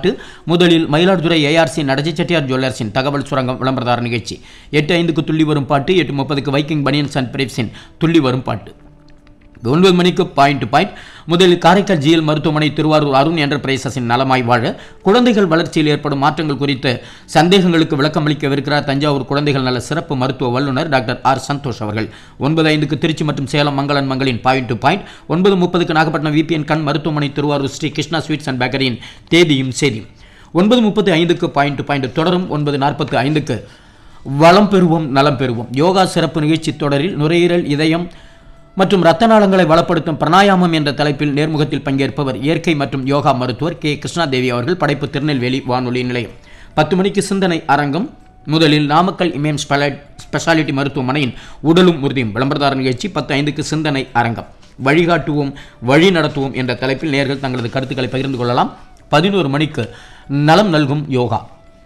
பாட்டு முதலில் மயிலாடுதுறை ஏஆர்சி நடஜி செட்டியார் ஜுவல்லர்ஸின் தகவல் சுரங்கம் விளம்பரதார நிகழ்ச்சி எட்டு ஐந்துக்கு துள்ளி வரும் பாட்டு எட்டு முப்பதுக்கு வைக்கிங் பனியன்ஸ் அண்ட் பிரேப்ஸின் துள்ளி வரும் பாட்டு ஒன்பது மணிக்கு பாயிண்ட் டு பாயிண்ட் முதலில் காரைக்கால் ஜிஎல் மருத்துவமனை திருவாரூர் அருண் என்டர்பிரைசஸின் நலமாய் வாழ குழந்தைகள் வளர்ச்சியில் ஏற்படும் மாற்றங்கள் குறித்த சந்தேகங்களுக்கு விளக்கமளிக்கவிருக்கிறார் தஞ்சாவூர் குழந்தைகள் நல சிறப்பு மருத்துவ வல்லுநர் டாக்டர் ஆர் சந்தோஷ் அவர்கள் ஒன்பது ஐந்துக்கு திருச்சி மற்றும் சேலம் மங்களன் மங்களின் பாயிண்ட் டு பாயிண்ட் ஒன்பது முப்பதுக்கு நாகப்பட்டினம் விபிஎன் கண் மருத்துவமனை திருவாரூர் ஸ்ரீ கிருஷ்ணா ஸ்வீட்ஸ் அண்ட் பேக்கரியின் தேதியும் செய்தியும் ஒன்பது முப்பது ஐந்துக்கு பாயிண்ட் டு பாயிண்ட் தொடரும் ஒன்பது நாற்பத்து ஐந்துக்கு வளம் பெறுவோம் நலம் பெறுவோம் யோகா சிறப்பு நிகழ்ச்சி தொடரில் நுரையீரல் இதயம் மற்றும் ரத்த நாளங்களை வளப்படுத்தும் பிராணாயாமம் என்ற தலைப்பில் நேர்முகத்தில் பங்கேற்பவர் இயற்கை மற்றும் யோகா மருத்துவர் கே கிருஷ்ணாதேவி அவர்கள் படைப்பு திருநெல்வேலி வானொலி நிலையம் பத்து மணிக்கு சிந்தனை அரங்கம் முதலில் நாமக்கல் இமயம் ஸ்பெல- ஸ்பெஷாலிட்டி மருத்துவமனையின் உடலும் உறுதியும் விளம்பரதார நிகழ்ச்சி பத்து ஐந்துக்கு சிந்தனை அரங்கம் வழிகாட்டுவோம் வழி நடத்துவோம் என்ற தலைப்பில் நேர்கள் தங்களது கருத்துக்களை பகிர்ந்து கொள்ளலாம் பதினோரு மணிக்கு நலம் நல்கும் யோகா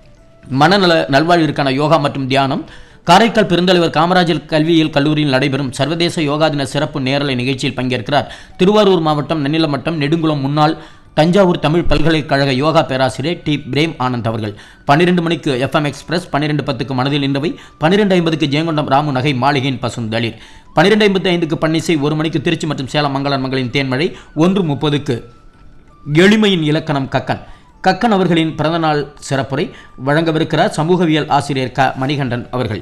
மனநல நல்வாழ்விற்கான யோகா மற்றும் தியானம் காரைக்கால் பெருந்தலைவர் காமராஜர் கல்வியியல் கல்லூரியில் நடைபெறும் சர்வதேச யோகா தின சிறப்பு நேரலை நிகழ்ச்சியில் பங்கேற்கிறார் திருவாரூர் மாவட்டம் நன்னிலம் வட்டம் நெடுங்குளம் முன்னாள் தஞ்சாவூர் தமிழ் பல்கலைக்கழக யோகா பேராசிரியர் டி பிரேம் ஆனந்த் அவர்கள் பன்னிரெண்டு மணிக்கு எஃப்எம் எக்ஸ்பிரஸ் பன்னிரெண்டு பத்துக்கு மனதில் நின்றவை பன்னிரெண்டு ஐம்பதுக்கு ஜெயங்கொண்டம் ராமு நகை மாளிகையின் பசுந்தளிர் பன்னிரெண்டு ஐம்பத்தி ஐந்துக்கு பன்னிசை ஒரு மணிக்கு திருச்சி மற்றும் சேலம் மங்களன் மங்களின் தேன்மழை ஒன்று முப்பதுக்கு எளிமையின் இலக்கணம் கக்கன் கக்கன் அவர்களின் பிறந்தநாள் சிறப்புரை வழங்கவிருக்கிறார் சமூகவியல் ஆசிரியர் க மணிகண்டன் அவர்கள்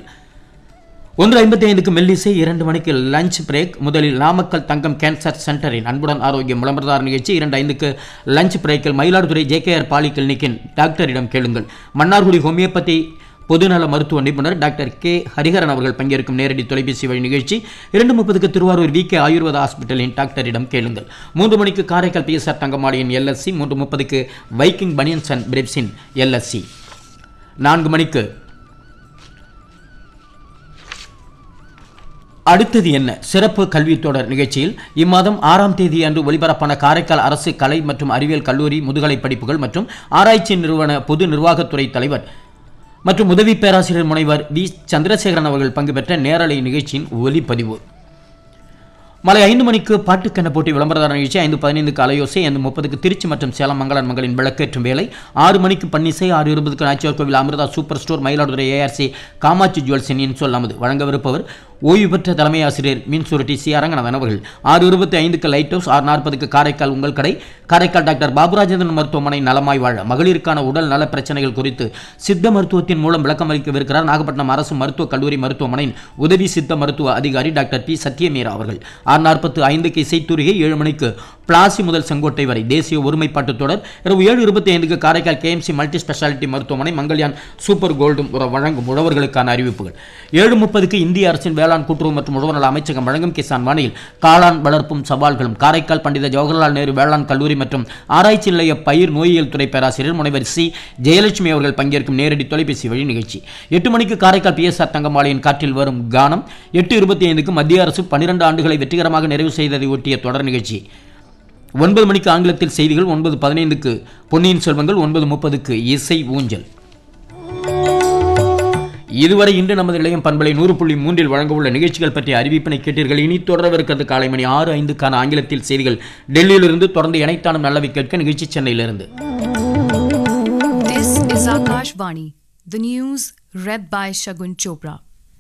ஒன்று ஐம்பத்தி ஐந்துக்கு மெல்லிசை இரண்டு மணிக்கு லஞ்ச் பிரேக் முதலில் நாமக்கல் தங்கம் கேன்சர் சென்டரின் அன்புடன் ஆரோக்கியம் விளம்பரதார நிகழ்ச்சி இரண்டு ஐந்துக்கு லஞ்ச் பிரேக்கில் மயிலாடுதுறை ஜேகேஆர் பாலி கிளினிக்கின் டாக்டரிடம் கேளுங்கள் மன்னார்குடி ஹோமியோபதி பொதுநல மருத்துவ நிபுணர் டாக்டர் கே ஹரிஹரன் அவர்கள் பங்கேற்கும் நேரடி தொலைபேசி வழி நிகழ்ச்சி இரண்டு முப்பதுக்கு திருவாரூர் வி கே ஆயுர்வேத ஹாஸ்பிட்டலின் டாக்டரிடம் கேளுங்கள் மூன்று மணிக்கு காரைக்கால் பிஎஸ்ஆர் தங்கமாடியின் எல்எஸ்சி மூன்று முப்பதுக்கு வைக்கிங் பனியன்ஸ் அண்ட் பிரெப்ஸின் எல்எஸ்சி நான்கு மணிக்கு அடுத்தது என்ன சிறப்பு கல்வித் தொடர் நிகழ்ச்சியில் இம்மாதம் ஆறாம் தேதி அன்று ஒலிபரப்பான காரைக்கால் அரசு கலை மற்றும் அறிவியல் கல்லூரி முதுகலை படிப்புகள் மற்றும் ஆராய்ச்சி நிறுவன பொது நிர்வாகத்துறை தலைவர் மற்றும் உதவி பேராசிரியர் முனைவர் வி சந்திரசேகரன் அவர்கள் பங்கு பெற்ற நேரலை நிகழ்ச்சியின் ஒலிப்பதிவு மாலை ஐந்து மணிக்கு பாட்டுக்கென போட்டி விளம்பரதார நிகழ்ச்சி ஐந்து பதினைந்துக்கு அலையோசை ஐந்து முப்பதுக்கு திருச்சி மற்றும் சேலம் மங்களன் மகளின் விளக்கேற்றும் வேலை ஆறு மணிக்கு பன்னிசை ஆறு இருபதுக்கு Nachiyar Koil Amirtha super store Mayiladuthurai ARC Kamatchi ஜுவல்ஸின் இன்சொல் நமது வழங்கவிருப்பவர் ஓய்வு பெற்ற தலைமை ஆசிரியர் மீன்சுருட்டி சி அரங்கநாதன் அவர்கள் ஆறு இருபத்தி ஐந்துக்கு லைட் ஹவுஸ் ஆறு நாற்பதுக்கு காரைக்கால் உங்கள் கடை காரைக்கால் டாக்டர் பாபுராஜேந்திரன் மருத்துவமனை நலமாய் வாழ மகளிருக்கான உடல் நல பிரச்சனைகள் குறித்து சித்த மருத்துவத்தின் மூலம் விளக்கம் அளிக்கவிருக்கிறார் நாகப்பட்டினம் அரசு மருத்துவக் கல்லூரி மருத்துவமனையின் உதவி சித்த மருத்துவ அதிகாரி டாக்டர் பி சத்யமீரா அவர்கள் ஆறு நாற்பத்து ஐந்துக்கு இசைத்தூரிகை ஏழு மணிக்கு பிளாசி முதல் செங்கோட்டை வரை தேசிய ஒருமைப்பாட்டு தொடர் இரவு ஏழு இருபத்தி ஐந்துக்கு காரைக்கால் கேஎம்சி மல்டி ஸ்பெஷாலிட்டி மருத்துவமனை மங்கள்யான் சூப்பர் கோல்டும் உற- வழங்கும் உழவர்களுக்கான அறிவிப்புகள் ஏழு முப்பதுக்கு இந்திய அரசின் வேளாண் கூட்டுறவு மற்றும் உழவர் நல அமைச்சகம் வழங்கும் கிசான் வானியில் காளான் வளர்ப்பும் சவால்களும் காரைக்கால் பண்டித ஜவஹர்லால் நேரு வேளாண் கல்லூரி மற்றும் ஆராய்ச்சி நிலைய பயிர் நோயியல் துறை பேராசிரியர் முனைவர் சி ஜெயலட்சுமி அவர்கள் பங்கேற்கும் நேரடி தொலைபேசி வழி நிகழ்ச்சி எட்டு மணிக்கு காரைக்கால் பிஎஸ்ஆர் தங்கமாளியின் காற்றில் வரும் கானம் எட்டு இருபத்தி ஐந்துக்கு மத்திய அரசு பன்னிரண்டு ஆண்டுகளை வெற்றிகரமாக நிறைவு செய்ததை ஒட்டிய தொடர் நிகழ்ச்சி ஒன்பது மணிக்கு ஆங்கிலத்தில் செய்திகள் ஒன்பது பதினைந்துக்கு பொன்னியின் செல்வங்கள் ஒன்பது முப்பதுக்கு இசை ஊஞ்சல் இதுவரை இன்று நமது நிலையம் பண்பலை நூறு புள்ளி மூன்றில் வழங்கவுள்ள நிகழ்ச்சிகள் பற்றிய அறிவிப்பினை கேட்டீர்கள் இனி தொடரவிருக்கிறது காலை மணி ஆறு ஐந்துக்கான ஆங்கிலத்தில் செய்திகள் டெல்லியிலிருந்து தொடர்ந்து இணைத்தானும் நல்லவை கேட்க நிகழ்ச்சி சென்னையிலிருந்து This is Akashvani, the news read by Shagun Chopra.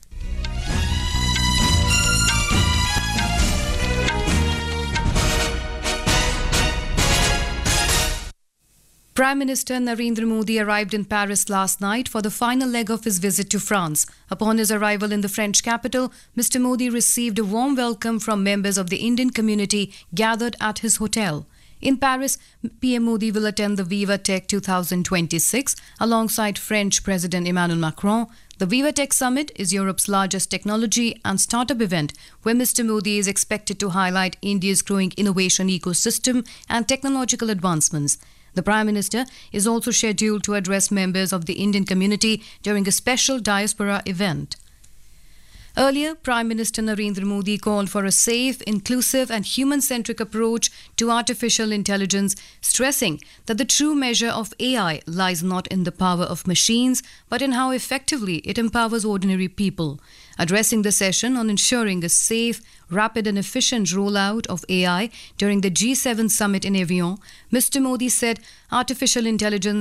Prime Minister Narendra Modi arrived in Paris last night for the final leg of his visit to France. Upon his arrival in the French capital, Mr. Modi received a warm welcome from members of the Indian community gathered at his hotel. In Paris, PM Modi will attend the Viva Tech 2026 alongside French President Emmanuel Macron. The Viva Tech Summit is Europe's largest technology and startup event where Mr. Modi is expected to highlight India's growing innovation ecosystem and technological advancements. The Prime Minister is also scheduled to address members of the Indian community during a special diaspora event. Earlier, Prime Minister Narendra Modi called for a safe, inclusive, and human centric approach to artificial intelligence, stressing that the true measure of AI lies not in the power of machines, but in how effectively it empowers ordinary people. Addressing the session on ensuring a safe, rapid, and efficient rollout of AI during the G7 summit in Evian, Mr. Modi said artificial intelligence